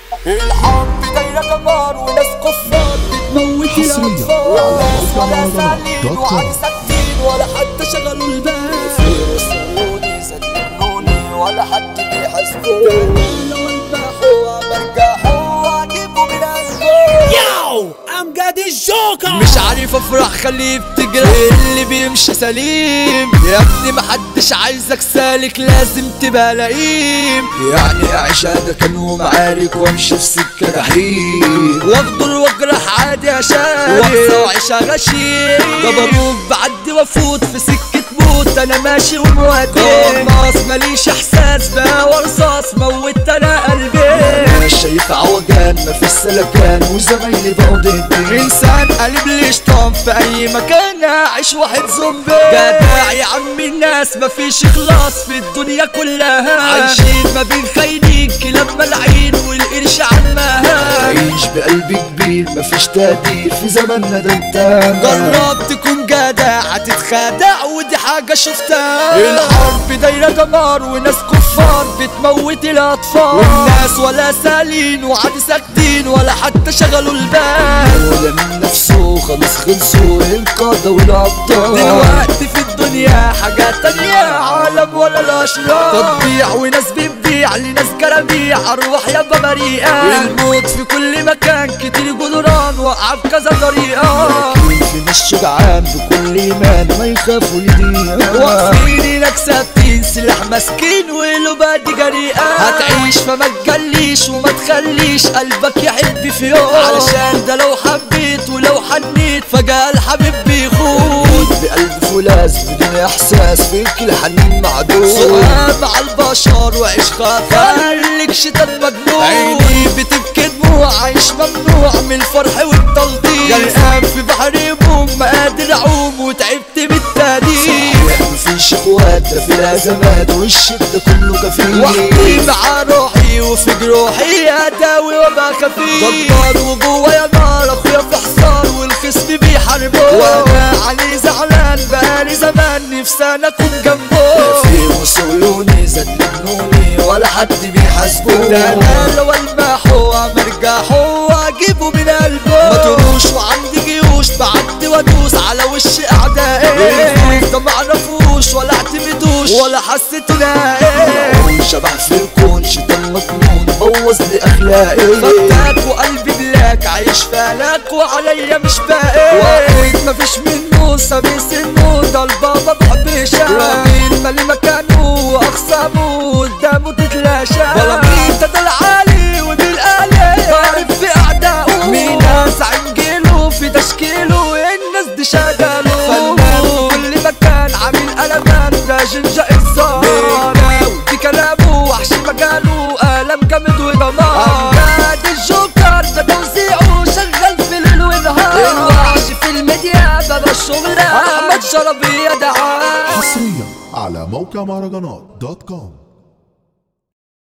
الحرب دايرة دمار وناس كفار بتموت حصرياً الأطفال على ناس موقع ولا مهرجانات سالين دوت كوم. وعلي ساكتين ولا حتى شغلوا البال وصلوني زلموني ولا حد بيحاسبوني لو انباحوا برجعوا واجيبوا من أسفل Yo, I'm Gaddy Joker. مش عارف افرح خليه بتجرح اللي بيمشي سليم يا ابني محدش عايزك سالك لازم تبقى لئيم يعني اعيش هذا كانوا معارك وامشي في سكه جحيم واغدر واجرح عادي اشارك واقسى واعيشها غشيم جبروك بعدي وافوت في سكه موت انا ماشي ومودي قناص ماليش احساس بقى ورصاص موت انا قلبي انا شايف عوجان مفيش سلكان وزمايلي بقوا ضدي انسان قلب لي شطان في اي مكان اعيش واحد زومبي جدع يا عم الناس مفيش اخلاص في الدنيا كلها عايشين ما بين خاينين كلاب ملعين والقرش عمها عيش بقلب كبير مفيش تقدير في زماننا ده انت جرب تكون جدع هتتخدع ودي حاجة شفتها الحرب دايرة دمار وناس كفار بتموت الأطفال والناس ولا سالين وعادي ساكتين ولا حتى شغلوا البال ولا من نفسه خلاص خلصوا القادة والأبطال دلوقتي في الدنيا حاجات تانية عالم ولا الأشرار تطبيع وناس بتبيع لناس جرابيع أرواح يابا بريئة الموت في كل مكان كتير جدران وقع بكذا طريقة في ناس شجعان بكل إيمان ما يخافوا يضيع واقفين هناك ثابتين سلاح ماسكين وقلوبها دي جريئة هتعيش فما تجليش وما تخليش قلبك يحب في يوم علشان ده لو حبيت ولو حنيت فجأة الحبيب بيخون بقلب فولاذ بدون إحساس فيك الحنين معدوم سؤال مع البشر وعيش خاف خليك شيطان مجنون عيني بتبكي دموع عايش ممنوع من الفرح والتلطيف غرقان في بحر هموم ما قادر اعوم وتعبت من التهديد مفيش اخوات ده في الازمات والشدة كله كفيل وحدي مع روحي وفي جروحي اداوي وما خفيف غدار وجوايا نار اخويا في حصار والخصم بيحاربه وانا علي زعلان بقالي زمان نفسي انا اكون جنبه في وصولوني زلموني ولا حد بيحاسبه ده انا لو الماحو مرجحه واجيبه من قلبه ما تروش وعندي جيوش بعدي وادوس على وش اعدائي ده معرفوش ولا اعتمدوش ولا حسيت لاقي شبح في الكون شيطان مجنون بوظ لي اخلاقي فتاك وقلبي بلاك عايش فالك وعليا مش باقي واحد مفيش منه سابي سنه ده البابا بحبشة راجل مالي مكانه واخصامه قدامه تتلاشى بلاميتا ده العالي وبالآلي ضارب في اعدائه مين زعيم جيله في تشكيله الناس دي شغاله فنان في كل مكان عامل قلبان راجل جائز صار في كلامه وحش مجاله قلم جامد ودمار امجاد الجوكر ده توزيعه شغال في الليل ونهار الوحش في الميديا بابا الشغل احمد شربي يا دعاء حصريا على موقع مهرجانات دوت كوم